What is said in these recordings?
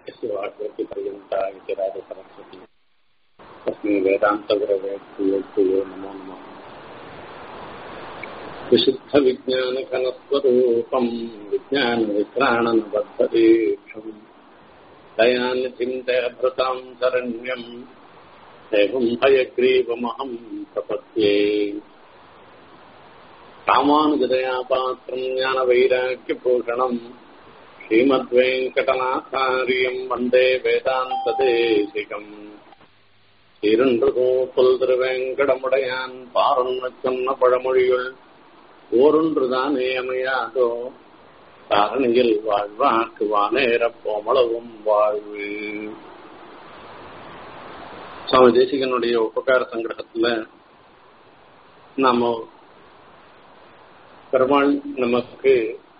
यस्य वाक्यपर्यन्ता इति राजसरस्वती तस्मै वेदान्तगुरवे प्रियोप्रियो नमो नमः विशुद्धविज्ञानघनस्वरूपम् विज्ञानवित्राणनबद्धदीक्षम् दयानिचिन्तयभृताम् शरण्यम् देवम् हयग्रीवमहम् प्रपद्ये रामानुजदयापात्रम् ज्ञानवैराग्यभूषणम् श्रीमद्वेङ्कटनाथार्यम् वन्दे वेदान्तदेशिकम् சீரன்றுகோப்பல் திருவேங்கடமுடையான் பாருன்னு சொன்ன பழமொழியுள் ஓரொன்றுதானே அமையாதோ தாரணியில் வாழ்வாக்கு வானேரப் போமளவும் வாழ்வு சுவாமி தேசிகனுடைய உபகார சங்கிரகத்துல நாம பெருமாள் நமக்கு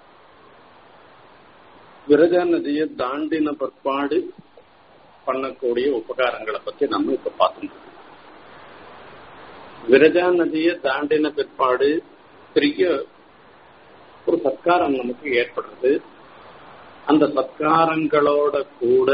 விரஜா நதியை தாண்டின பிற்பாடு பண்ணக்கூடிய உபகாரங்களை பத்தி நம்ம இப்ப பார்த்துட்டு விரஜா நதியை தாண்டின பிற்பாடு பெரிய ஒரு சத்காரம் நமக்கு ஏற்படுறது அந்த சத்காரங்களோட கூட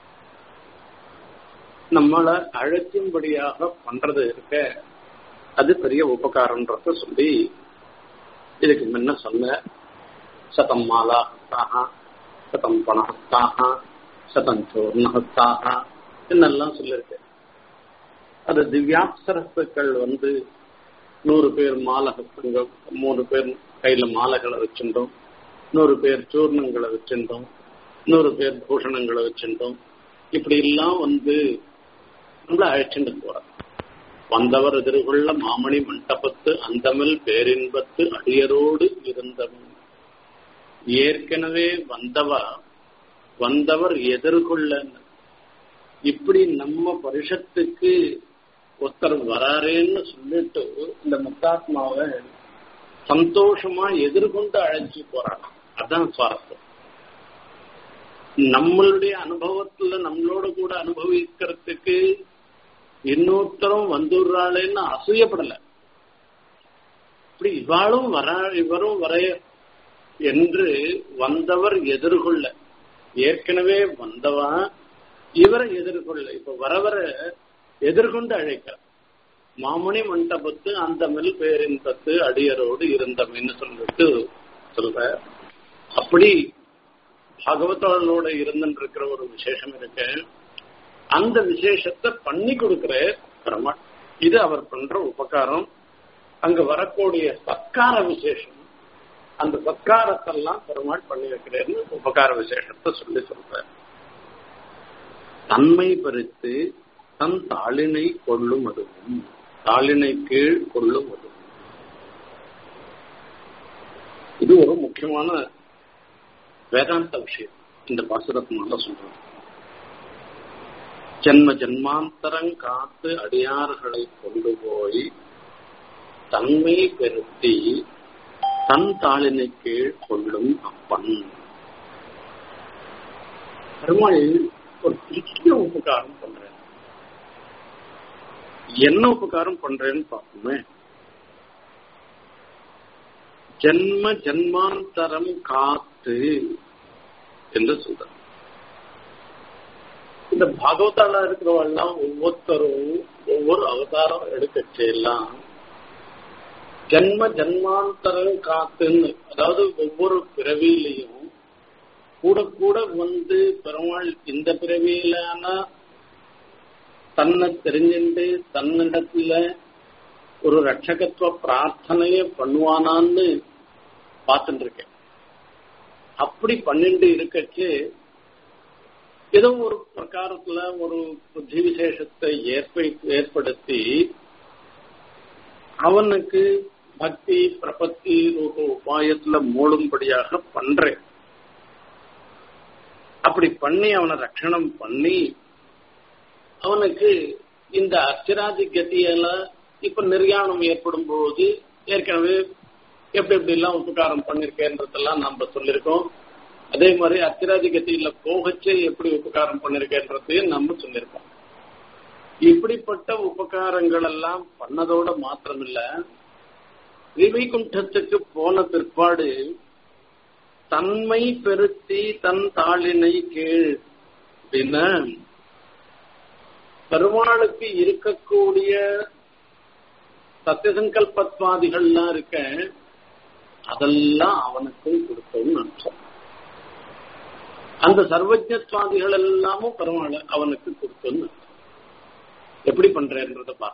நம்மளை அழைக்கும்படியாக பண்றது இருக்க அது பெரிய உபகாரம்ன்றத சொல்லி இதுக்கு முன்ன சொன்ன சதம் மாலா ஹஸ்தாக சதம் பணஹஸ்தாக சதம் சோர்ணஹஸ்தாக என்னெல்லாம் சொல்லியிருக்கு அது திவ்யாப்சரத்துக்கள் வந்து நூறு பேர் மாலை ஹஸ்தங்க மூணு பேர் கையில மாலைகளை வச்சிருந்தோம் நூறு பேர் சூர்ணங்களை வச்சிருந்தோம் நூறு பேர் பூஷணங்களை வச்சிருந்தோம் இப்படி எல்லாம் வந்து நம்மள அழைச்சிட்டு போறாங்க வந்தவர் எதிர்கொள்ள மாமணி மண்டபத்து அந்தமில் பேரின்பத்து அடியரோடு இருந்தவன் ஏற்கனவே வந்தவா வந்தவர் எதிர்கொள்ள இப்படி நம்ம பரிஷத்துக்கு ஒருத்தர் வராரேன்னு சொல்லிட்டு இந்த முத்தாத்மாவை சந்தோஷமா எதிர்கொண்டு அழைச்சி போறாங்க அதான் சுவாரஸ்யம் நம்மளுடைய அனுபவத்துல நம்மளோட கூட அனுபவிக்கிறதுக்கு இன்னொருத்தரும் வந்துடுறாளேன்னு அசூயப்படல இப்படி இவாளும் வர இவரும் வர என்று வந்தவர் எதிர்கொள்ள ஏற்கனவே வந்தவா இவரை எதிர்கொள்ள இப்ப வரவர எதிர்கொண்டு அழைக்கிறார் மாமுனி மண்டபத்து அந்த மெல் பேரின்பத்து அடியரோடு இருந்தமின்னு சொல்லிட்டு சொல்ற அப்படி பகவத்தோட இருந்துட்டு இருக்கிற ஒரு விசேஷம் இருக்கு அந்த விசேஷத்தை பண்ணி கொடுக்கிற பெருமாள் இது அவர் பண்ற உபகாரம் அங்க வரக்கூடிய சத்கார விசேஷம் அந்த சத்காரத்தெல்லாம் பெருமாள் பண்ணி வைக்கிறேன்னு உபகார விசேஷத்தை சொல்லி சொல்ற தன்மை பறித்து தன் தாளினை கொள்ளும் அதுவும் தாளினை கீழ் கொள்ளும் அதுவும் இது ஒரு முக்கியமான வேதாந்த விஷயம் இந்த பாசுரத்தினால சொல்றோம் ஜென்ம ஜென்மாந்தரம் காத்து அடியார்களை கொண்டு போய் தன்மை பெருத்தி தன் தாளினை கீழ் கொள்ளும் அப்பன் பெருமாள் ஒரு பெரிய உபகாரம் பண்றேன் என்ன உபகாரம் பண்றேன்னு பார்ப்போமே ஜென்ம ஜென்மாந்தரம் காத்து என்று சொல்ற இந்த பாகவதால இருக்கிறவெல்லாம் ஒவ்வொருத்தரும் ஒவ்வொரு அவதாரம் எடுக்கச்செல்லாம் ஜென்ம ஜென்மாந்தரம் காத்துன்னு அதாவது ஒவ்வொரு பிறவியிலையும் கூட கூட வந்து பெருமாள் இந்த பிறவியிலான தன்னை தெரிஞ்சுட்டு தன்னிடத்துல ஒரு ரட்சகத்துவ பிரார்த்தனைய பண்ணுவானான்னு பார்த்துட்டு இருக்கேன் அப்படி பண்ணிட்டு இருக்கச்சு ஏதோ ஒரு பிரகாரத்துல ஒரு புத்தி விசேஷத்தை ஏற்ப ஏற்படுத்தி அவனுக்கு பக்தி பிரபத்தி ரூப உபாயத்துல மூடும்படியாக பண்றேன் அப்படி பண்ணி அவனை ரட்சணம் பண்ணி அவனுக்கு இந்த அர்ச்சராதி கத்தியெல்லாம் இப்ப நிர்யாணம் ஏற்படும் போது ஏற்கனவே எப்படி எப்படி எல்லாம் உபகாரம் பண்ணிருக்கேன்றதெல்லாம் நம்ம சொல்லியிருக்கோம் அதே மாதிரி அத்திராதி கத்தியில போகச்சே எப்படி உபகாரம் பண்ணிருக்கேன்றதையும் நம்ம சொல்லியிருக்கோம் இப்படிப்பட்ட உபகாரங்கள் எல்லாம் பண்ணதோட மாத்திரமில்ல ஸ்ரீவைகுண்டத்துக்கு போன பிற்பாடு தன்மை பெருத்தி தன் தாளினை கீழ் அப்படின்னா பெருமாளுக்கு இருக்கக்கூடிய சத்தியசங்கல்பத்வாதிகள்லாம் இருக்க அதெல்லாம் அவனுக்கும் கொடுத்தோம்னு அர்த்தம் அந்த சர்வஜத்வாதிகள் எல்லாமும் பெருமாள் அவனுக்கு கொடுத்தோம்னு அர்த்தம் எப்படி பண்றேன்றத பா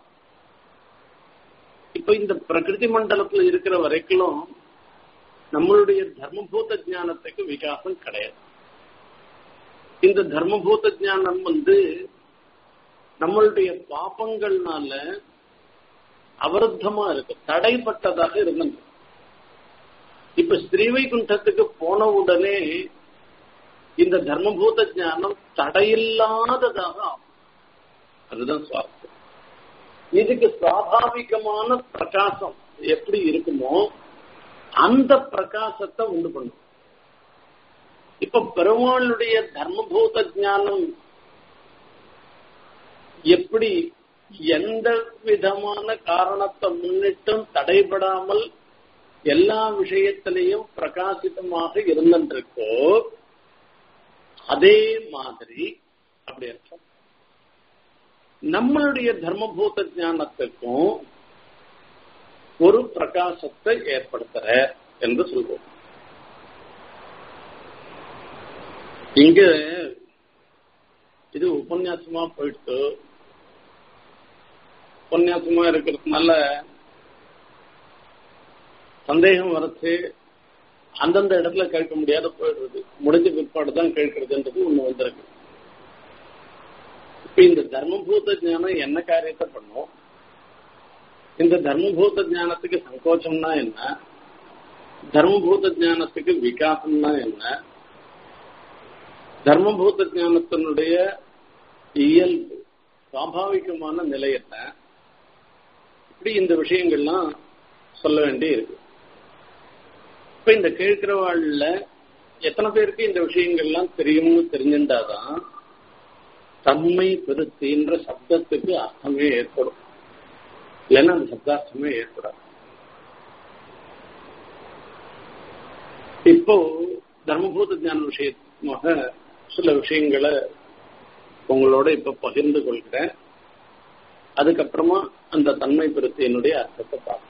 இப்ப இந்த பிரகிருதி மண்டலத்துல இருக்கிற வரைக்கும் நம்மளுடைய தர்மபூத ஞானத்துக்கு விகாசம் கிடையாது இந்த தர்மபூத ஞானம் வந்து நம்மளுடைய பாப்பங்கள்னால அவருத்தமா இருக்கு தடைப்பட்டதாக இருந்தது இப்ப ஸ்ரீவைகுண்டத்துக்கு போன உடனே இந்த தர்மபூத ஞானம் தடையில்லாததாக ஆகும் அதுதான் சுவார்த்தம் இதுக்கு சுவாபாவிகமான பிரகாசம் எப்படி இருக்குமோ அந்த பிரகாசத்தை உண்டு பண்ணும் இப்ப பெருமாளுடைய தர்மபூத ஞானம் எப்படி எந்த விதமான காரணத்தை முன்னிட்டும் தடைபடாமல் எல்லா விஷயத்திலையும் பிரகாசிதமாக இருந்திருக்கோ அதே மாதிரி அப்படி அர்த்தம் நம்மளுடைய தர்மபூத ஞானத்துக்கும் ஒரு பிரகாசத்தை ஏற்படுத்துற என்று சொல்வோம் இங்க இது உபன்யாசமா போயிட்டு உபன்யாசமா இருக்கிறதுனால சந்தேகம் வரச்சு அந்தந்த இடத்துல கேட்க முடியாத போயிடுறது முடிஞ்ச பிற்பாடு தான் கேட்கறதுன்றது ஒண்ணு வந்திருக்கு இப்ப இந்த தர்மபூத ஞானம் என்ன காரியத்தை பண்ணும் இந்த தர்மபூத ஞானத்துக்கு சங்கோச்சம்னா என்ன தர்மபூத ஞானத்துக்கு விகாசம்னா என்ன தர்மபூத ஞானத்தினுடைய இயல்பு சுவாபாவிகமான நிலை என்ன இப்படி இந்த விஷயங்கள்லாம் சொல்ல வேண்டி இருக்கு இப்ப இந்த கேட்கிறவாழ்ல எத்தனை பேருக்கு இந்த விஷயங்கள்லாம் தெரியும்னு தெரிஞ்சிருந்தாதான் தன்மை பெருத்தின்ற சப்தத்துக்கு அர்த்தமே ஏற்படும் இல்லைன்னா அந்த சப்தார்த்தமே ஏற்படாது இப்போ தர்மபூத ஞான விஷயமாக சில விஷயங்களை உங்களோட இப்ப பகிர்ந்து கொள்கிறேன் அதுக்கப்புறமா அந்த தன்மை பெருத்தியினுடைய அர்த்தத்தை பார்ப்போம்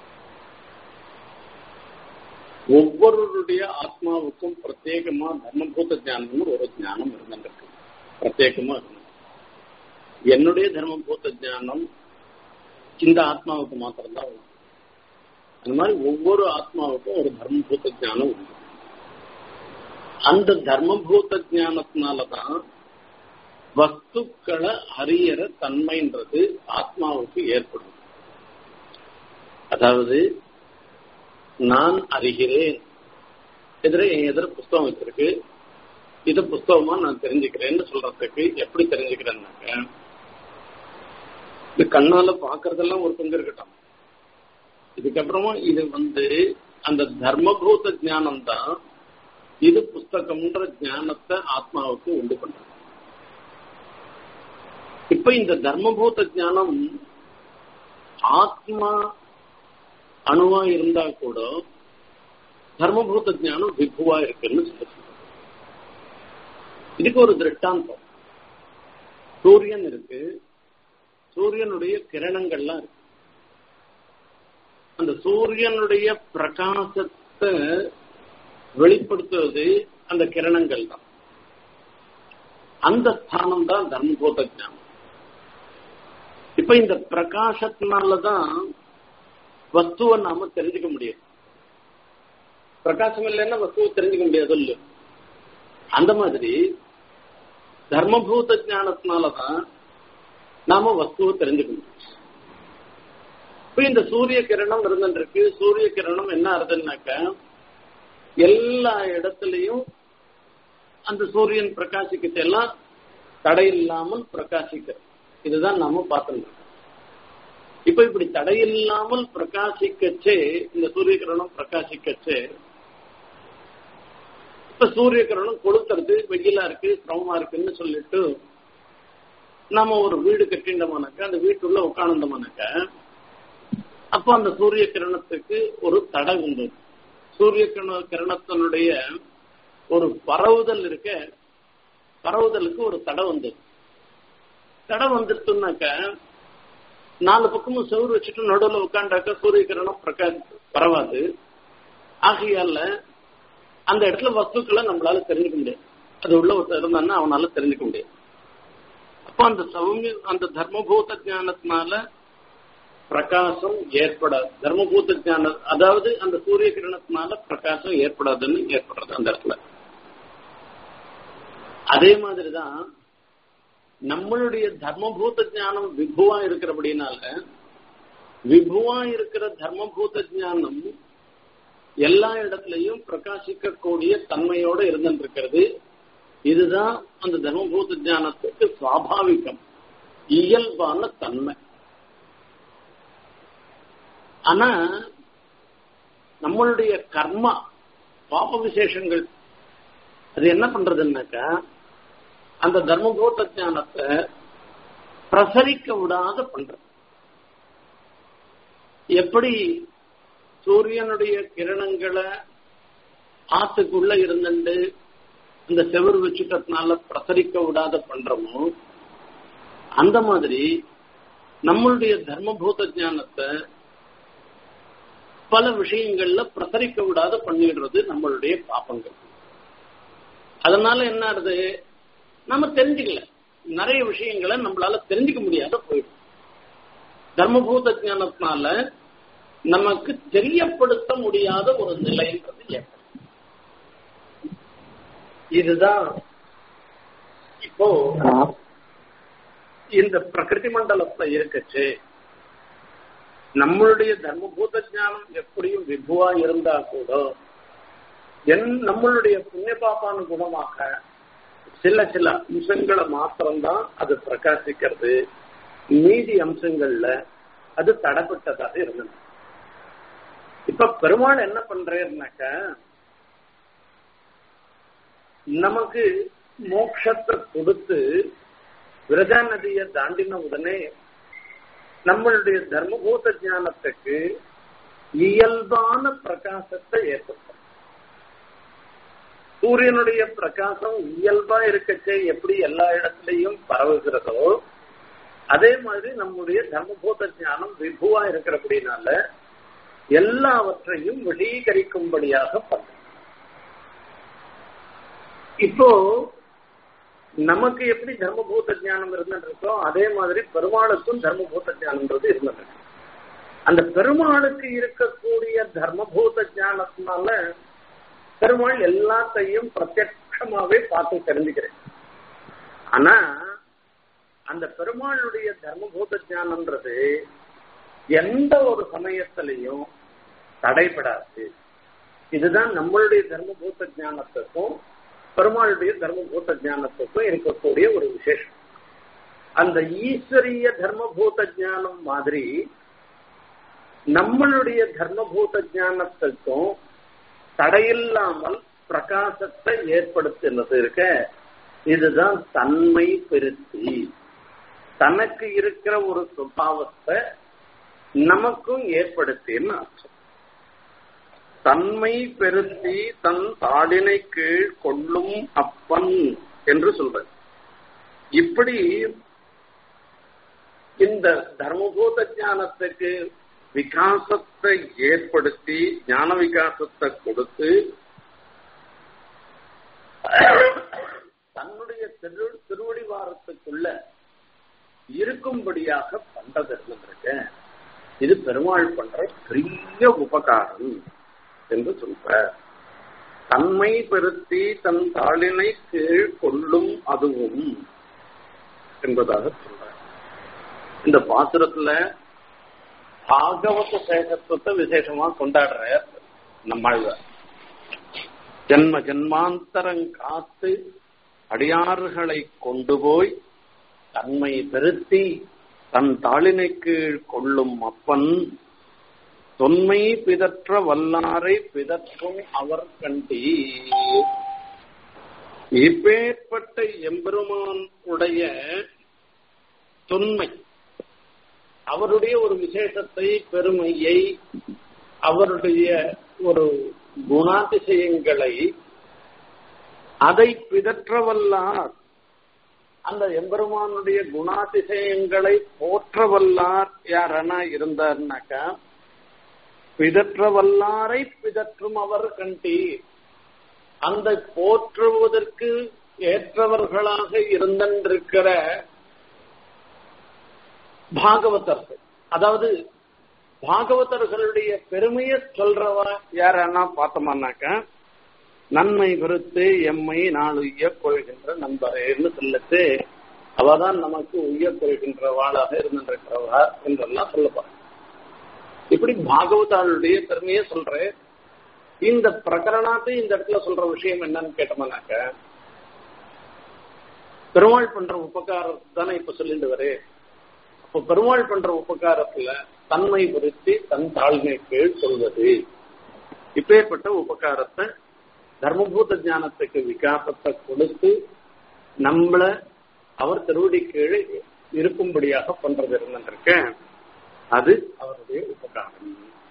ஒவ்வொருடைய ஆத்மாவுக்கும் பிரத்யேகமா தர்மபூத ஞானம்னு ஒரு ஞானம் இருந்திருக்கு பிரத்யேகமா இருந்தது என்னுடைய தர்மபூத ஞானம் இந்த ஆத்மாவுக்கு மாத்திரம்தான் உண்டு அந்த மாதிரி ஒவ்வொரு ஆத்மாவுக்கும் ஒரு தர்மபூத ஞானம் உண்டு அந்த தர்மபூத ஞானத்தினாலதான் வஸ்துக்களை அறியற தன்மைன்றது ஆத்மாவுக்கு ஏற்படும் அதாவது நான் அறிகிறேன் எதிர என் எதிர புஸ்தகம் வச்சிருக்கு இது புஸ்தகமா நான் தெரிஞ்சுக்கிறேன்னு சொல்றதுக்கு எப்படி தெரிஞ்சுக்கிறேன்னாக்க இது கண்ணால பாக்குறதெல்லாம் ஒரு பங்கு இருக்கட்டும் இதுக்கப்புறமா இது வந்து அந்த தர்மபூத ஞானம் தான் இது புஸ்தகம்ன்ற ஞானத்தை ஆத்மாவுக்கு உண்டு பண்றது இப்ப இந்த தர்மபூத ஞானம் ஆத்மா அணுவா இருந்தா கூட தர்மபூத ஞானம் விபுவா இருக்குன்னு சொல்லி இதுக்கு ஒரு திருஷ்டாந்தம் சூரியன் இருக்கு சூரியனுடைய கிரணங்கள்லாம் இருக்கு அந்த சூரியனுடைய பிரகாசத்தை வெளிப்படுத்துவது அந்த கிரணங்கள் தான் அந்த ஸ்தானம் தான் தர்மபூத ஞானம் இப்ப இந்த பிரகாசத்தினாலதான் வஸ்துவை நாம தெரிஞ்சுக்க முடியும் பிரகாசம் இல்லைன்னா வஸ்துவை தெரிஞ்சுக்க முடியாது சொல்லு அந்த மாதிரி தர்மபூத ஞானத்தினாலதான் நாம வஸ்துவை தெரிஞ்சுக்க முடியும் இப்ப இந்த சூரிய கிரணம் இருந்துருக்கு சூரிய கிரணம் என்ன ஆறுதுன்னாக்க எல்லா இடத்துலயும் அந்த சூரியன் பிரகாசிக்கத்தை எல்லாம் தடை இல்லாமல் பிரகாசிக்கிறது இதுதான் நாம பார்த்துருக்கோம் இப்ப இப்படி தடையில்லாமல் பிரகாசிக்கச்சே இந்த சூரிய கிரணம் பிரகாசிக்கச்சே இப்ப சூரிய கிரணம் கொளுத்துறது வெயிலா இருக்கு சிரமமா இருக்குன்னு சொல்லிட்டு நாம ஒரு வீடு கட்டிண்டோம்னாக்க அந்த வீட்டுள்ள உட்கார்ந்தோம்னாக்க அப்போ அந்த சூரிய கிரணத்துக்கு ஒரு தடை உண்டு சூரிய கிரண கிரணத்தினுடைய ஒரு பரவுதல் இருக்க பரவுதலுக்கு ஒரு தடை வந்தது தடை வந்துட்டுனாக்க நாலு பக்கமும் செவுறு வச்சுட்டு நடுவில் உட்காண்டாக்க சூரிய கிரணம் பிரகா பரவாது ஆகையால அந்த இடத்துல வஸ்துக்களை நம்மளால தெரிஞ்சுக்க முடியாது அது உள்ள ஒருத்தர் இருந்தான்னா அவனால தெரிஞ்சுக்க முடியாது அப்போ அந்த சௌமிய அந்த தர்மபூத ஞானத்தினால பிரகாசம் ஏற்படாது தர்மபூத ஞானம் அதாவது அந்த சூரிய கிரணத்தினால பிரகாசம் ஏற்படாதுன்னு ஏற்படுறது அந்த இடத்துல அதே மாதிரிதான் நம்மளுடைய தர்மபூத ஞானம் விபுவா இருக்கிறபடினால விபுவா இருக்கிற தர்மபூத ஞானம் எல்லா இடத்துலையும் பிரகாசிக்கக்கூடிய தன்மையோட இருந்திருக்கிறது இதுதான் அந்த தர்மபூத ஞானத்துக்கு சுவாபாவிகம் இயல்பான தன்மை ஆனா நம்மளுடைய கர்மா பாப விசேஷங்கள் அது என்ன பண்றதுன்னாக்கா அந்த தர்மபூத ஞானத்தை பிரசரிக்க விடாத பண்றது எப்படி சூரியனுடைய கிரணங்களை ஆத்துக்குள்ள இருந்துட்டு இந்த செவரு வச்சுட்டதுனால பிரசரிக்க விடாத பண்றோமோ அந்த மாதிரி நம்மளுடைய தர்மபூத ஞானத்தை பல விஷயங்கள்ல பிரசரிக்க விடாத பண்ணிடுறது நம்மளுடைய பாப்பங்கள் அதனால என்ன ஆகுது நம்ம தெரிஞ்சுக்கல நிறைய விஷயங்களை நம்மளால தெரிஞ்சுக்க முடியாத போயிடும் தர்மபூத ஞானத்தினால நமக்கு தெரியப்படுத்த முடியாத ஒரு நிலைன்றது ஏற்படும் இதுதான் இப்போ இந்த பிரகிருதி மண்டலத்துல இருக்கச்சு நம்மளுடைய தர்மபூத ஞானம் எப்படியும் விபுவா இருந்தா கூட என் நம்மளுடைய புண்ணிய பாப்பான குணமாக சில சில அம்சங்களை மாத்திரம்தான் அது பிரகாசிக்கிறது மீதி அம்சங்கள்ல அது தடப்பட்டதாக இருந்தது இப்ப பெருமாள் என்ன பண்றேன்னாக்க நமக்கு மோட்சத்தை கொடுத்து விரஜா நதியை தாண்டின உடனே நம்மளுடைய தர்மபூத ஞானத்துக்கு இயல்பான பிரகாசத்தை ஏற்படுத்தும் சூரியனுடைய பிரகாசம் இயல்பா இருக்கச்சே எப்படி எல்லா இடத்துலையும் பரவுகிறதோ அதே மாதிரி நம்முடைய தர்மபூத ஞானம் விபுவா இருக்கிறபடினால எல்லாவற்றையும் வெளியீகரிக்கும்படியாக பண்ண இப்போ நமக்கு எப்படி தர்மபூத ஞானம் இருந்துருக்கோ அதே மாதிரி பெருமாளுக்கும் தர்மபூத ஞானம்ன்றது இருந்தது அந்த பெருமாளுக்கு இருக்கக்கூடிய தர்மபூத ஞானத்தினால பெருமாள் எல்லாத்தையும் பிரத்யட்சமாவே பார்த்து தெரிஞ்சுக்கிறேன் ஆனா அந்த பெருமாளுடைய தர்மபூத ஞானம்ன்றது எந்த ஒரு சமயத்திலையும் தடைபடாது இதுதான் நம்மளுடைய தர்மபூத ஞானத்துக்கும் பெருமாளுடைய தர்மபூத ஞானத்துக்கும் இருக்கக்கூடிய ஒரு விசேஷம் அந்த ஈஸ்வரிய தர்மபூத ஞானம் மாதிரி நம்மளுடைய தர்மபூத ஞானத்துக்கும் தடையில்லாமல் பிரகாசத்தை ஏற்படுத்தினது இருக்க இதுதான் தன்மை பெருத்தி தனக்கு இருக்கிற ஒரு சுபாவத்தை நமக்கும் ஏற்படுத்தின்னு அர்த்தம் தன்மை பெருத்தி தன் தாடினை கீழ் கொள்ளும் அப்பன் என்று சொல்றது இப்படி இந்த தர்மபூத ஞானத்துக்கு விகாசத்தை ஏற்படுத்தி ஞான விகாசத்தை கொடுத்து தன்னுடைய திரு திருவடிவாரத்துக்குள்ள இருக்கும்படியாக பண்றது இருந்திருக்க இது பெருமாள் பண்ற பெரிய உபகாரம் என்று சொல்ற தன்மை பெருத்தி தன் தாளினை கீழ் கொள்ளும் அதுவும் என்பதாக சொல்ற இந்த பாசுரத்துல பாகவத சேகத்துவத்தை விசேஷமா கொண்டாடுற நம்மாழ்வார் ஜன்ம ஜன்மாந்தரம் காத்து அடியாறுகளை கொண்டு போய் தன்மை பெருத்தி தன் தாளினை கீழ் கொள்ளும் அப்பன் தொன்மை பிதற்ற வல்லாரை பிதற்றும் அவர் கண்டி இப்பேற்பட்ட எம்பெருமான் உடைய தொன்மை அவருடைய ஒரு விசேஷத்தை பெருமையை அவருடைய ஒரு குணாதிசயங்களை அதை பிதற்றவல்லார் அந்த எம்பெருமானுடைய குணாதிசயங்களை போற்றவல்லார் யாரனா இருந்தார்னாக்கா பிதற்றவல்லாரை பிதற்றும் அவர் கண்டி அந்த போற்றுவதற்கு ஏற்றவர்களாக இருந்திருக்கிற பாகவதர்கள் அதாவது பாகவதர்களுடைய பெருமையை சொல்றவா யாரன்னா பார்த்தோம்னாக்கா நன்மை குறித்து எம்மை நாள் உய்ய கொள்கின்ற நண்பரேன்னு சொல்லிட்டு அவதான் நமக்கு உய்ய கொள்கின்றவாளாக இருந்திருக்கிறவா என்றெல்லாம் சொல்லப்படுற இப்படி பாகவதாளுடைய பெருமையை சொல்றேன் இந்த பிரகரணாத்து இந்த இடத்துல சொல்ற விஷயம் என்னன்னு கேட்டோம்னாக்க பெருமாள் பண்ற உபகாரம் தானே இப்ப சொல்லிட்டு வரே அப்ப பெருமாள் பண்ற உபகாரத்துல தன்மை குறித்து தன் தாழ்மை கீழ் சொல்வது இப்பேற்பட்ட உபகாரத்தை தர்மபூத ஞானத்துக்கு விகாசத்தை கொடுத்து நம்மள அவர் திருவடி கீழே இருக்கும்படியாக பண்றது இருந்திருக்க அது அவருடைய உபகாரம்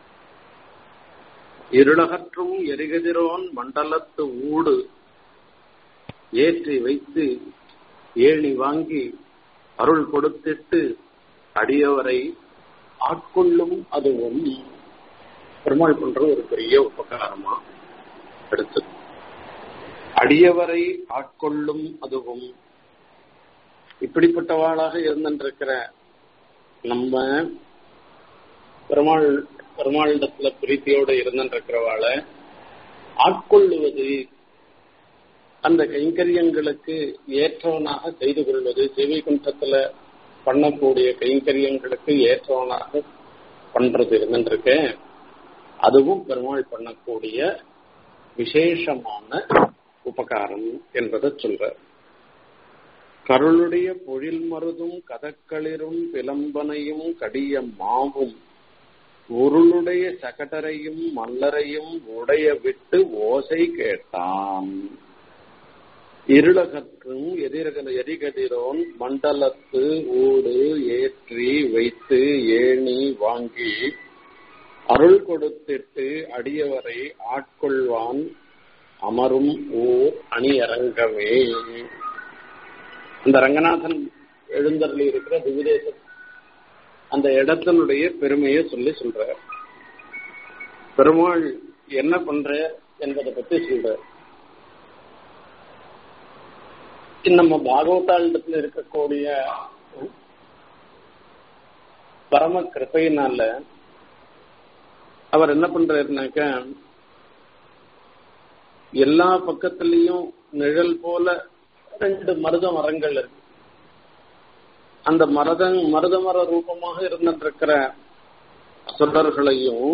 இருளகற்றும் எரிகதிரோன் மண்டலத்து ஊடு ஏற்றி வைத்து ஏணி வாங்கி அருள் கொடுத்திட்டு அடியவரை ஆட்கொள்ளும் அதுவும் பெருமாள் பண்ற ஒரு பெரிய உபகாரமா எடுத்தது அடியவரை ஆட்கொள்ளும் அதுவும் இப்படிப்பட்டவாளாக இருந்திருக்கிற நம்ம பெருமாள் பெருமாளிடத்துல பிரீத்தியோடு இருந்திருக்கிறவாளை ஆட்கொள்ளுவது அந்த கைங்கரியங்களுக்கு ஏற்றவனாக செய்து கொள்வது சேவை குன்றத்துல பண்ணக்கூடிய கைங்கரியங்களுக்கு ஏற்றவனாக பண்றது இருந்துருக்கேன் அதுவும் பெருமாள் பண்ணக்கூடிய விசேஷமான உபகாரம் என்பதை சொல்ற கருளுடைய பொழில் மருதும் கதக்களிரும் பிளம்பனையும் கடிய மாவும் உருளுடைய சகடரையும் மல்லரையும் உடைய விட்டு ஓசை கேட்டான் இருளகற்றும் எதிரகல எரிகதிரோன் மண்டலத்து ஊடு ஏற்றி வைத்து ஏணி வாங்கி அருள் கொடுத்திட்டு அடியவரை ஆட்கொள்வான் அமரும் ஊர் அணியரங்கமே அந்த ரங்கநாதன் எழுந்தருளி இருக்கிற திவிதேச அந்த இடத்தினுடைய பெருமையை சொல்லி சொல்ற பெருமாள் என்ன பண்ற என்பதை பத்தி சொல்ற நம்ம பாகவதாளிடத்துல இருக்கக்கூடிய பரம கிருப்பையினால அவர் என்ன பண்றாருனாக்க எல்லா பக்கத்திலையும் நிழல் போல ரெண்டு மருத மரங்கள் இருக்கு அந்த மரத மருத மர ரூபமாக இருந்திருக்கிற சுடர்களையும்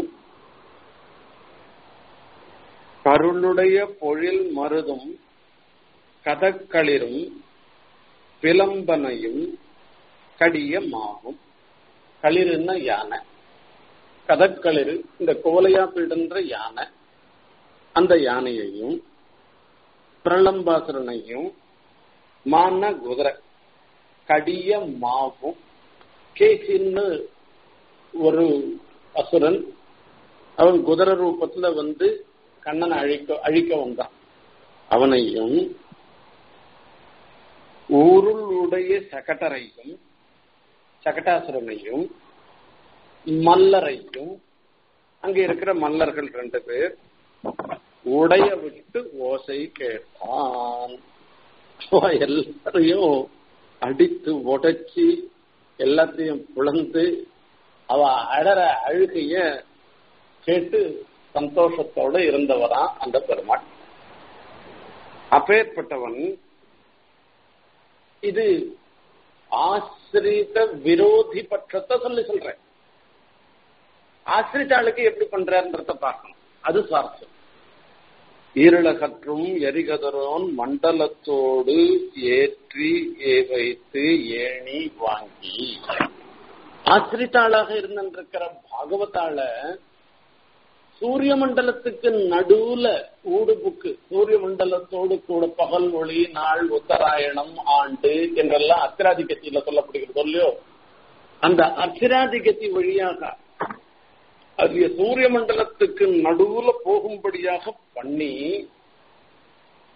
கருளுடைய பொழில் மருதும் கதக்களிரும் பிளம்பனையும் கடியமாகும் களிறுன்னா யானை கதக்களிறு இந்த கோலையா பிடுன்ற யானை அந்த யானையையும் பிரளம்பாசுரனையும் மான குதிரை கடிய மாவும் கேசின்னு ஒரு அசுரன் அவன் குதிரை ரூபத்துல வந்து கண்ணனை அழிக்க அழிக்க வந்தான் அவனையும் ஊருளுடைய சகட்டரையும் சகட்டாசுரனையும் மல்லரையும் அங்க இருக்கிற மல்லர்கள் ரெண்டு பேர் உடைய விட்டு ஓசை கேட்டான் எல்லாரையும் அடித்து உடைச்சி எல்லாத்தையும் புலந்து அவ அழற அழுகைய கேட்டு சந்தோஷத்தோட இருந்தவரா அந்த பெருமாள் அப்பேற்பட்டவன் இது ஆசிரித விரோதி பட்சத்தை சொல்லி சொல்றேன் ஆசிரித்தாளுக்கு எப்படி பண்றன்றத பார்க்கணும் அது சுவாரஸ்யம் ஈரலகற்றும் எரிகதரோன் மண்டலத்தோடு ஏற்றி வைத்து ஏணி வாங்கி ஆசிரித்தாளாக இருந்திருக்கிற பாகவதால சூரிய மண்டலத்துக்கு நடுவுல ஊடுபுக்கு சூரிய மண்டலத்தோடு கூட பகல் ஒளி நாள் உத்தராயணம் ஆண்டு என்றெல்லாம் அத்திராதிகத்தியில சொல்லப்படுகிறது இல்லையோ அந்த அத்திராதிகத்தி வழியாக அது சூரிய மண்டலத்துக்கு நடுவுல போகும்படியாக பண்ணி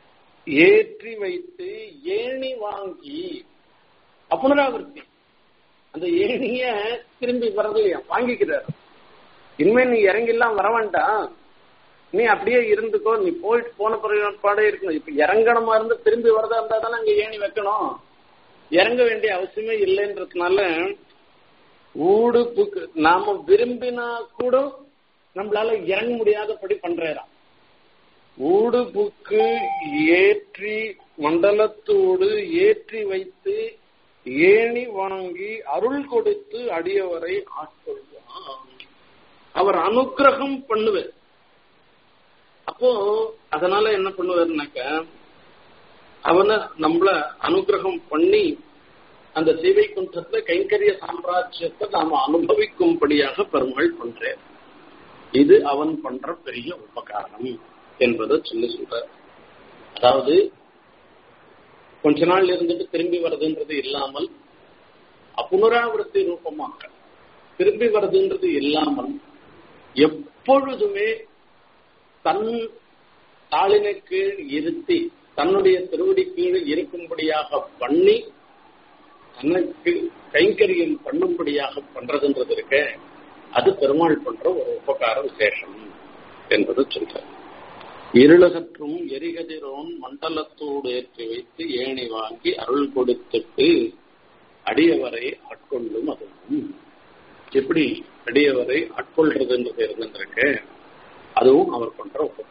ஏற்றி வைத்து ஏணி வாங்கி அப்புனராவர்த்தி அந்த ஏணிய திரும்பி வரது வாங்கிக்கிறார் இனிமே நீ இறங்கிலாம் வர வேண்டாம் நீ அப்படியே இருந்துக்கோ நீ போயிட்டு போன பிறப்பாடே இருக்கணும் இப்ப இறங்கணுமா இருந்து திரும்பி வரதா இருந்தா தானே அங்க ஏணி வைக்கணும் இறங்க வேண்டிய அவசியமே இல்லைன்றதுனால ஊடு புக்கு நாம விரும்பினா கூட நம்மளால இறங்க முடியாதபடி பண்றாராம் ஊடு புக்கு ஏற்றி மண்டலத்தோடு ஏற்றி வைத்து ஏணி வாங்கி அருள் கொடுத்து அடியவரை ஆட்கொள்வான் அவர் அனுக்கிரகம் பண்ணுவார் அப்போ அதனால என்ன பண்ணுவாருனாக்க அவனை நம்மள அனுகிரகம் பண்ணி அந்த சேவை குன்றத்துல கைங்கரிய சாம்ராஜ்யத்தை நாம அனுபவிக்கும்படியாக பெருமாள் பண்றார் இது அவன் பண்ற பெரிய உபகாரம் என்பதை சொல்லி சொல்ற அதாவது கொஞ்ச நாள் இருந்துட்டு திரும்பி வருதுன்றது இல்லாமல் அப்புனராவிருத்தி ரூபமாக திரும்பி வருதுன்றது இல்லாமல் எப்பொழுதுமே தன் தாளினை கீழ் இருத்தி தன்னுடைய திருவடி கீழ் இருக்கும்படியாக பண்ணி தனக்கு கைங்கரியம் பண்ணும்படியாக பண்றதுன்றது இருக்க அது பெருமாள் பண்ற ஒரு உபகார விசேஷம் என்பது சொல்றார் இருளகற்றும் எரிகதிரோன் மண்டலத்தோடு ஏற்றி வைத்து ஏணி வாங்கி அருள் கொடுத்துட்டு அடியவரை ஆட்கொள்ளும் அதுவும் எப்படி அடியவரை ஆட்கொள்றதுன்றது இருந்திருக்கு அதுவும் அவர் பண்ற உபகாரம்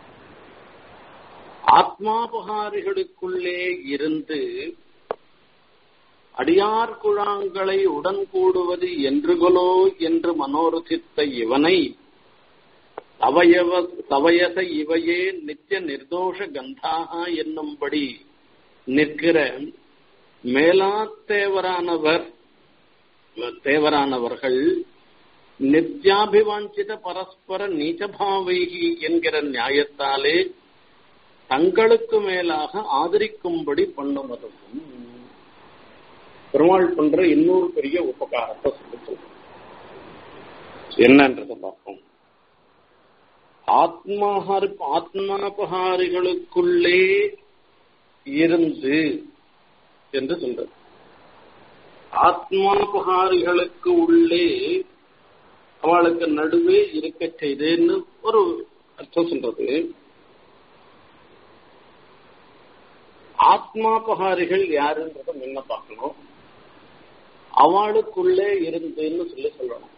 ஆத்மாபகாரிகளுக்குள்ளே இருந்து அடியார் குழாங்களை உடன் கூடுவது என்றுகளோ என்று மனோரசித்த இவனை தவயவ தவயச இவையே நித்திய நிர்தோஷ கந்தாக என்னும்படி நிற்கிற மேலாத்தேவரானவர் தேவரானவர்கள் நித்யாபிவாஞ்சித பரஸ்பர நீச்சபாவைகி என்கிற நியாயத்தாலே தங்களுக்கு மேலாக ஆதரிக்கும்படி பண்ணுவதும் பெருமாள் பண்ற இன்னொரு பெரிய உபகாரத்தை சொல்லி என்னன்றத பார்ப்போம் ஆத்மாஹாரி ஆத்மாபகாரிகளுக்குள்ளே இருந்து என்று சொல்றது ஆத்மாபகாரிகளுக்கு உள்ளே அவளுக்கு நடுவே இருக்க செய்தேன்னு ஒரு அர்த்தம் சொல்றது ஆத்மாபகாரிகள் யாருன்றத முன்ன பார்க்கணும் அவளுக்குள்ளே இருந்துன்னு சொல்லி சொல்லணும்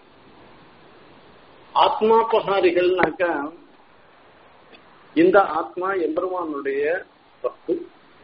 ஆத்மாபகாரிகள்னாக்கா இந்த ஆத்மா எம்பெருமானுடைய வஸ்து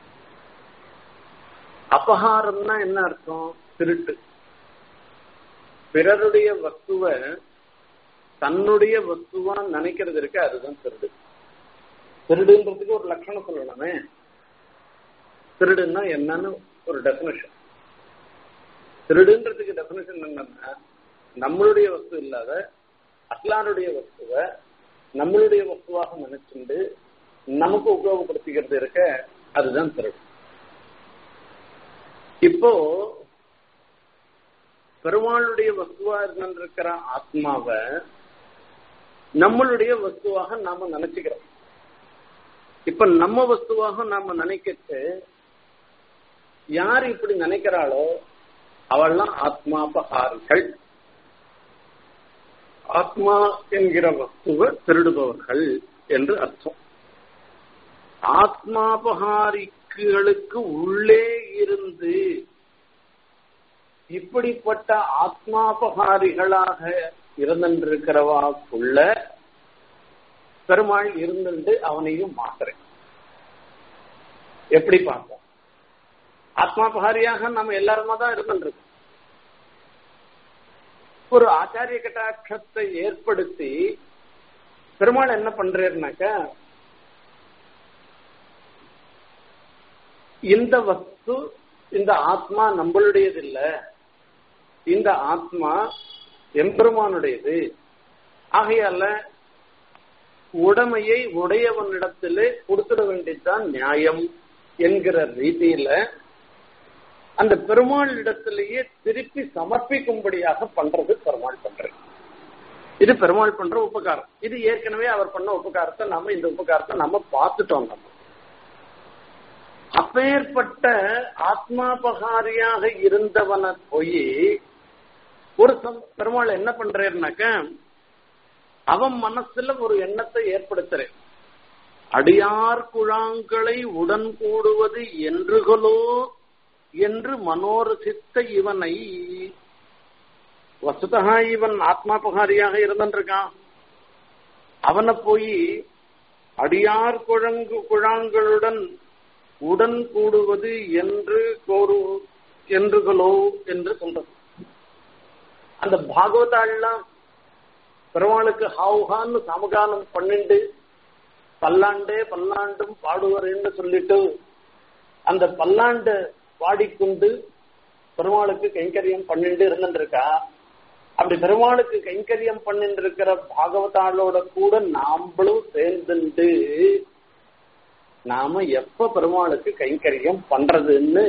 அபகாரம்னா என்ன அர்த்தம் திருட்டு பிறருடைய வஸ்துவ தன்னுடைய வஸ்துவா நினைக்கிறது இருக்கு அதுதான் திருடு திருடுன்றதுக்கு ஒரு லட்சணம் சொல்லலாமே திருடுன்னா என்னன்னு ஒரு டெபினேஷன் திருடுன்றதுக்கு டெபினேஷன் என்னன்னா நம்மளுடைய வஸ்து இல்லாத அஸ்லாருடைய வஸ்துவை நம்மளுடைய வஸ்துவாக நினைச்சுண்டு நமக்கு உபயோகப்படுத்திக்கிறது இருக்க அதுதான் திருடு இப்போ பெருமாளுடைய வஸ்துவா இருந்திருக்கிற ஆத்மாவை நம்மளுடைய வஸ்துவாக நாம நினைச்சுக்கிறோம் இப்ப நம்ம வஸ்துவாக நாம நினைக்கிட்டு யார் இப்படி நினைக்கிறாளோ அவள்லாம் ஆத்மாபகாரிகள் ஆத்மா என்கிற வஸ்துவ திருடுபவர்கள் என்று அர்த்தம் ஆத்மாபகாரிகளுக்கு உள்ளே இருந்து இப்படிப்பட்ட ஆத்மாபகாரிகளாக இருந்திருக்கிறவாக்குள்ள பெருமாள் இருந்துட்டு அவனையும் மாத்துறேன் எப்படி பார்ப்போம் ஆத்மாபகாரியாக நம்ம எல்லாருமா தான் இருந்துருக்கோம் ஒரு ஆச்சாரிய கட்டாட்சத்தை ஏற்படுத்தி பெருமாள் என்ன பண்றாருனாக்கா இந்த வஸ்து இந்த ஆத்மா நம்மளுடையது இல்ல இந்த ஆத்மா எம்பெருமானுடையது ஆகையால உடமையை உடையவனிடத்திலே கொடுத்துட வேண்டியதுதான் நியாயம் என்கிற ரீதியில அந்த பெருமாள் இடத்திலேயே திருப்பி சமர்ப்பிக்கும்படியாக பண்றது பெருமாள் பண்றது இது பெருமாள் பண்ற உபகாரம் இது ஏற்கனவே அவர் பண்ண உபகாரத்தை நாம இந்த உபகாரத்தை நாம பார்த்துட்டோம் நம்ம அப்பேற்பட்ட ஆத்மாபகாரியாக இருந்தவனை போய் ஒரு சம் பெருமாள் என்ன பண்றாருனாக்க அவன் மனசுல ஒரு எண்ணத்தை ஏற்படுத்துறேன் அடியார் குழாங்களை உடன் கூடுவது என்றுகளோ என்று மனோரசித்த இவனை வசுதகா இவன் ஆத்மாபகாரியாக இருந்திருக்கான் அவனை போய் அடியார் குழங்கு குழாங்களுடன் உடன் கூடுவது என்று கோரு என்றுகளோ என்று சொல்றது அந்த பாகவதாள்லாம் பெருமாளுக்கு ஹாவுகான்னு சமகானம் பன்னெண்டு பல்லாண்டே பல்லாண்டும் பாடுவரேன்னு சொல்லிட்டு அந்த பல்லாண்டு பாடிக்கொண்டு பெருமாளுக்கு கைங்கரியம் பன்னெண்டு இருந்துருக்கா அப்படி பெருமாளுக்கு கைங்கரியம் பண்ணிட்டு இருக்கிற பாகவதாளோட கூட நாம்பளும் சேர்ந்துண்டு நாம எப்ப பெருமாளுக்கு கைங்கரியம் பண்றதுன்னு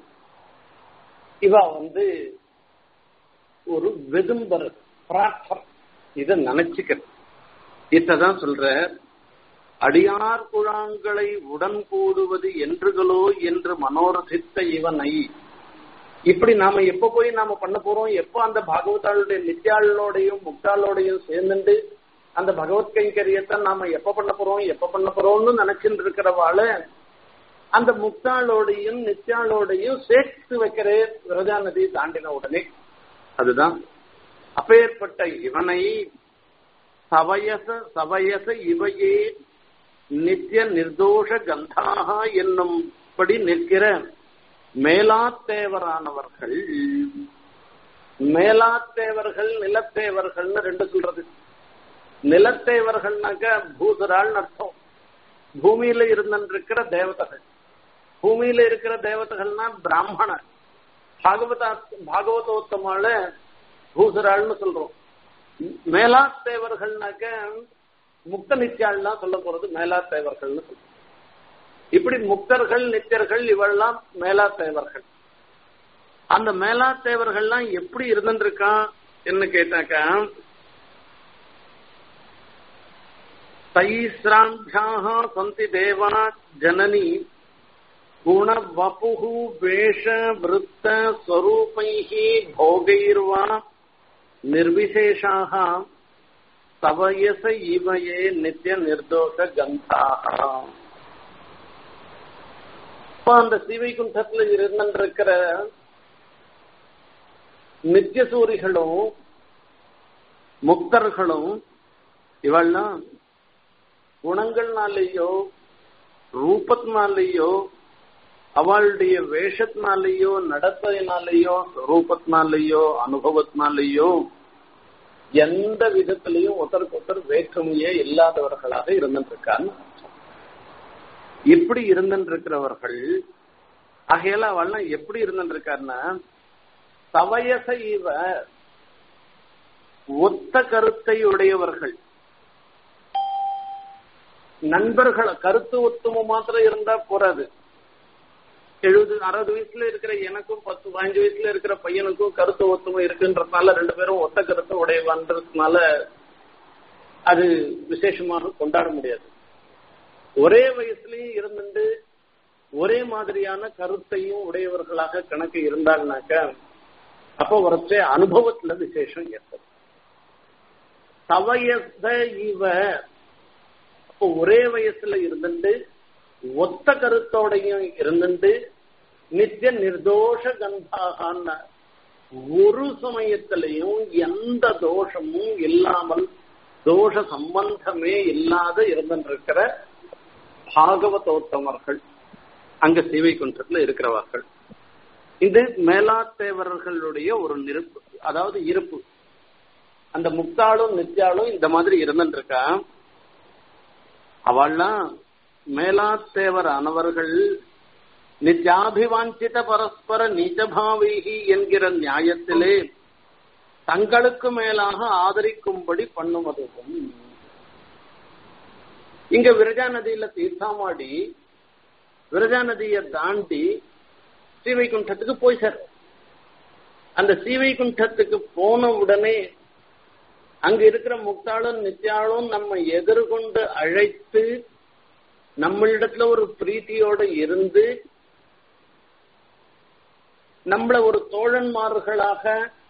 இவ வந்து ஒரு வெதும்பர் பிரார்த்தம் இத நினைச்சுக்கிறது இதான் சொல்ற அடியார் குழாங்களை உடன் கூடுவது என்றுகளோ என்று மனோரசித்த இவனை இப்படி நாம எப்ப போய் நாம பண்ண போறோம் எப்ப அந்த பாகவதாளுடைய நித்யாளோடையும் முக்தாளோடையும் சேர்ந்துட்டு அந்த பகவத் கைங்கரியத்தை நாம எப்ப பண்ண போறோம் எப்ப பண்ண போறோம்னு நினைச்சுட்டு இருக்கிறவாள அந்த முக்தாளோடையும் நித்யாளோடையும் சேர்த்து வைக்கிறே விரஜா நதி தாண்டின உடனே அதுதான் அப்பேற்பட்ட இவனை சவயச சவயச இவையே நித்திய நிர்தோஷ கந்தாக என்னும்படி நிற்கிற மேலாத்தேவரானவர்கள் மேலாத்தேவர்கள் நிலத்தேவர்கள்னு ரெண்டு சொல்றது நிலத்தேவர்கள்னாக்க பூசராள்னு அர்த்தம் பூமியில இருந்திருக்கிற தேவதைகள் பூமியில இருக்கிற தேவதைகள்னா பிராமணர் பாகவதா பாகவதோத்தமால பூசராள்னு சொல்றோம் மேலாத்தேவர்கள்னாக்க முக்த நித்தியாள்லாம் சொல்ல போறது மேலாத்தேவர்கள்னு சொல்றோம் இப்படி முக்தர்கள் நித்தியர்கள் இவெல்லாம் மேலாத்தேவர்கள் அந்த மேலாத்தேவர்கள்லாம் எப்படி இருந்துருக்கான் என்ன கேட்டாக்கா தைஸ்ராம்பியாக சந்தி தேவா ஜனனி குண வபு வேஷ விருத்த ஸ்வரூபைः भोगैर्वा निर्विशेषाः சவயச இவயே நித்திய நிர்தோஷ கந்தாக இப்ப அந்த ஸ்ரீவைகுண்டத்துல இருந்திருக்கிற நித்தியசூரிகளும் முக்தர்களும் இவெல்லாம் குணங்கள்னாலேயோ ரூபத்தினாலேயோ அவளுடைய வேஷத்தினாலேயோ நடத்தையினாலேயோ ரூபத்தினாலேயோ அனுபவத்தினாலேயோ எந்த விதத்திலையும் ஒருத்தருக்கு ஒருத்தர் வேற்றுமையே இல்லாதவர்களாக இருந்துருக்கான்னு இப்படி இருந்திருக்கிறவர்கள் ஆகையால அவள்லாம் எப்படி இருந்திருக்காருன்னா சவயச இவ ஒத்த கருத்தை உடையவர்கள் நண்பர்கள் கருத்து ஒத்துமை மாத்திரம் இருந்தா போறாது எழுபது அறுபது வயசுல இருக்கிற எனக்கும் பத்து பதினஞ்சு வயசுல இருக்கிற பையனுக்கும் கருத்து ஒத்துமை இருக்குன்றதுனால ரெண்டு பேரும் ஒத்த கருத்து உடையவான்றதுனால அது விசேஷமாக கொண்டாட முடியாது ஒரே வயசுலயும் இருந்துட்டு ஒரே மாதிரியான கருத்தையும் உடையவர்களாக கணக்கு இருந்தாங்கனாக்க அப்போ வரச்சே அனுபவத்துல விசேஷம் ஏற்படும் சவயச இவ அப்போ ஒரே வயசுல இருந்துட்டு ஒத்த கருத்தோடையும் இருந்துட்டு நித்திய நிர்தோஷ கந்தாகான ஒரு சமயத்திலையும் எந்த தோஷமும் இல்லாமல் தோஷ சம்பந்தமே இல்லாத இருந்திருக்கிற பாகவதோத்தமர்கள் அங்க சேவை குன்றத்துல இருக்கிறவர்கள் இது மேலாத்தேவர்களுடைய ஒரு நெருப்பு அதாவது இருப்பு அந்த முக்தாளும் நித்யாளும் இந்த மாதிரி இருந்துருக்கா அவள்லாம் மேலாத்தேவர் ஆனவர்கள் நித்யாபிவாஞ்சித பரஸ்பர நீச்சபாவிகி என்கிற நியாயத்திலே தங்களுக்கு மேலாக ஆதரிக்கும்படி பண்ணுவதும் இங்க விரஜா நதியில தீர்த்தாமாடி விரஜா நதியை தாண்டி ஸ்ரீவைகுண்டத்துக்கு போய் சார் அந்த ஸ்ரீவைகுண்டத்துக்கு போன உடனே அங்க இருக்கிற முக்தாளும் நித்யாளும் நம்ம எதிர்கொண்டு அழைத்து நம்மளிடத்துல ஒரு பிரீத்தியோட இருந்து நம்மள ஒரு தோழன்மார்களாக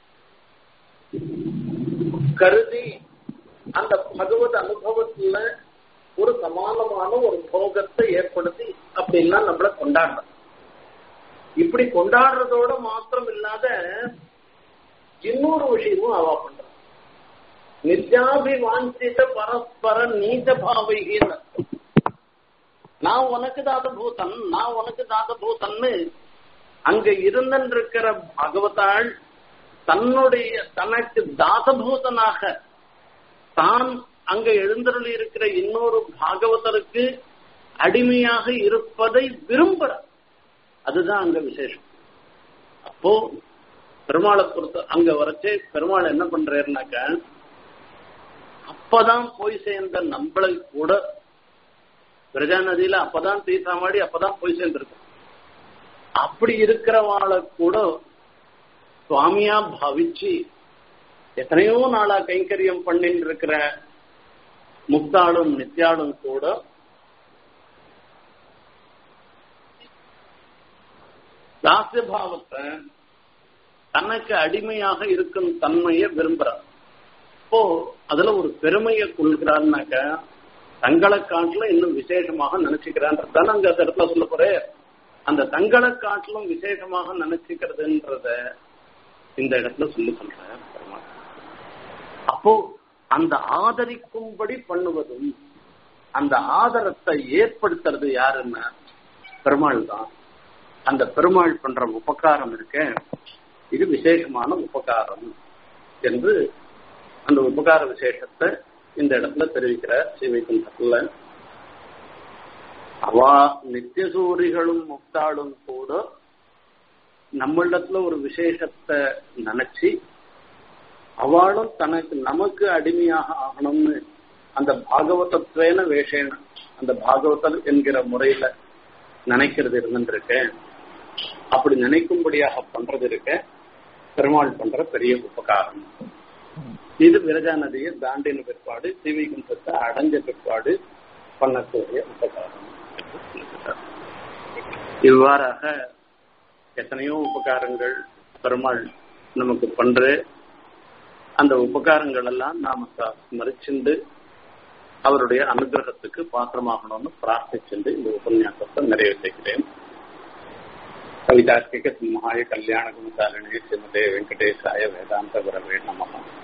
கருதி அந்த பகவத் அனுபவத்துல ஒரு சமானமான ஒரு போகத்தை ஏற்படுத்தி அப்படின்லாம் நம்மள கொண்டாடுறோம் இப்படி கொண்டாடுறதோட மாத்திரம் இல்லாத இன்னொரு விஷயமும் அவா பண்ற நித்யாபிவாஞ்சித பரஸ்பர நீத பாவைகின்னு அர்த்தம். நான் உனக்கு தாத பூதன் நான் உனக்கு தாத பூதன்னு அங்க இருந்திருக்கிற பகவதாள் தன்னுடைய தனக்கு தாசபூதனாக தான் அங்க எழுந்தருளி இருக்கிற இன்னொரு பாகவதருக்கு அடிமையாக இருப்பதை விரும்புற அதுதான் அங்க விசேஷம் அப்போ பெருமாளை பொறுத்த அங்க வரைச்சே பெருமாள் என்ன பண்றாருனாக்க அப்பதான் போய் சேர்ந்த நம்மளை கூட பிரஜா நதியில அப்பதான் தீர்த்தமாடி அப்பதான் போய் சேர்ந்திருக்கும் அப்படி இருக்கிறவாளை கூட சுவாமியா பாவிச்சு எத்தனையோ நாளா கைங்கரியம் பண்ணிட்டு இருக்கிற முக்தாளும் நித்யாளும் கூட தாசிய பாவத்தை தனக்கு அடிமையாக இருக்கும் தன்மையை விரும்புறார் இப்போ அதுல ஒரு பெருமையை கொள்கிறான்னாக்க தங்களை காட்டிலும் இன்னும் விசேஷமாக நினைச்சுக்கிறான்றதுதான் அங்க அந்த இடத்துல சொல்ல போறேன் அந்த தங்களை காட்டிலும் விசேஷமாக நினைச்சுக்கிறதுன்றத இந்த இடத்துல சொல்லி சொல்ற பெருமாள் அப்போ அந்த ஆதரிக்கும்படி பண்ணுவதும் அந்த ஆதரத்தை ஏற்படுத்துறது யாருன்னா பெருமாள் தான் அந்த பெருமாள் பண்ற உபகாரம் இருக்க இது விசேஷமான உபகாரம் என்று அந்த உபகார விசேஷத்தை இந்த இடத்துல தெரிவிக்கிற ஸ்ரீவைகுண்டத்துல அவா நித்தியசூரிகளும் முக்தாளும் கூட நம்மளிடத்துல ஒரு விசேஷத்தை நினைச்சு அவளும் தனக்கு நமக்கு அடிமையாக ஆகணும்னு அந்த பாகவதத்வேன வேஷேன அந்த பாகவதர் என்கிற முறையில நினைக்கிறது இருந்துருக்கேன் அப்படி நினைக்கும்படியாக பண்றது இருக்க பெருமாள் பண்ற பெரிய உபகாரம் இது விரஜா நதியை தாண்டின பிற்பாடு சிவிகுண்டத்தை அடைஞ்ச பிற்பாடு பண்ணக்கூடிய உபகாரம் இவ்வாறாக எத்தனையோ உபகாரங்கள் பெருமாள் நமக்கு பண்ற அந்த உபகாரங்கள் எல்லாம் நாம ஸ்மரிச்சுண்டு அவருடைய அனுகிரகத்துக்கு பாத்திரமாகணும்னு பிரார்த்திச்சுண்டு இந்த உபன்யாசத்தை நிறைவு செய்கிறேன் कवितात्मिक सिंहाय कल्याण गुणकारिणे श्रीमते वेंकटेशाय वेदांत गुरवे नमः